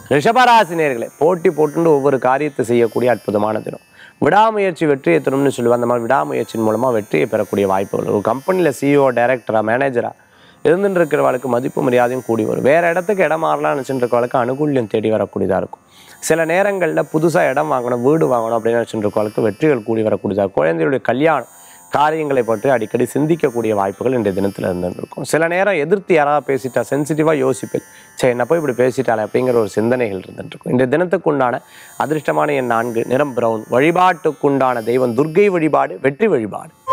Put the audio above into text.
ரிஷபராசினியர்களே போட்டி போட்டுண்டு ஒவ்வொரு காரியத்தை செய்யக்கூடிய அற்புதமான தினம் விடாமுயற்சி வெற்றியை தரும்னு சொல்லுவேன் அந்த மாதிரி விடாமுயற்சியின் மூலமாக வெற்றியை பெறக்கூடிய வாய்ப்புகள் ஒரு கம்பெனியில் சிஇஓ டைரக்டரா மேனேஜரா இருந்துட்டு இருக்கிறவளுக்கு மதிப்பு மரியாதையும் கூடி வரும் வேற இடத்துக்கு இடம் மாறலாம் நினச்சிட்டு இருக்கவளுக்கு அனுகூல்யம் தேடி வரக்கூடியதாக இருக்கும் சில நேரங்களில் புதுசாக இடம் வாங்கணும் வீடு வாங்கணும் அப்படின்னு நினச்சிட்டு இருக்கவளுக்கு வெற்றிகள் கூடி வரக்கூடியதாக இருக்கும். குழந்தையுடைய கல்யாணம் காரியங்களை பற்றி அடிக்கடி சிந்திக்கக்கூடிய வாய்ப்புகள் இன்றைய தினத்தில் இருந்துட்டு இருக்கும் சில நேரம் எதிர்த்து யாராவது பேசிட்டா சென்சிட்டிவாக யோசிப்பேன் சரி என்ன போய் இப்படி பேசிட்டாலே அப்படிங்கிற ஒரு சிந்தனைகள் இருந்துட்டு இருக்கும் இன்றைய தினத்துக்குண்டான அதிர்ஷ்டமான என் நான்கு நிறம் பிரவுன் வழிபாட்டுக்குண்டான தெய்வம் துர்க்கை வழிபாடு வெற்றி வழிபாடு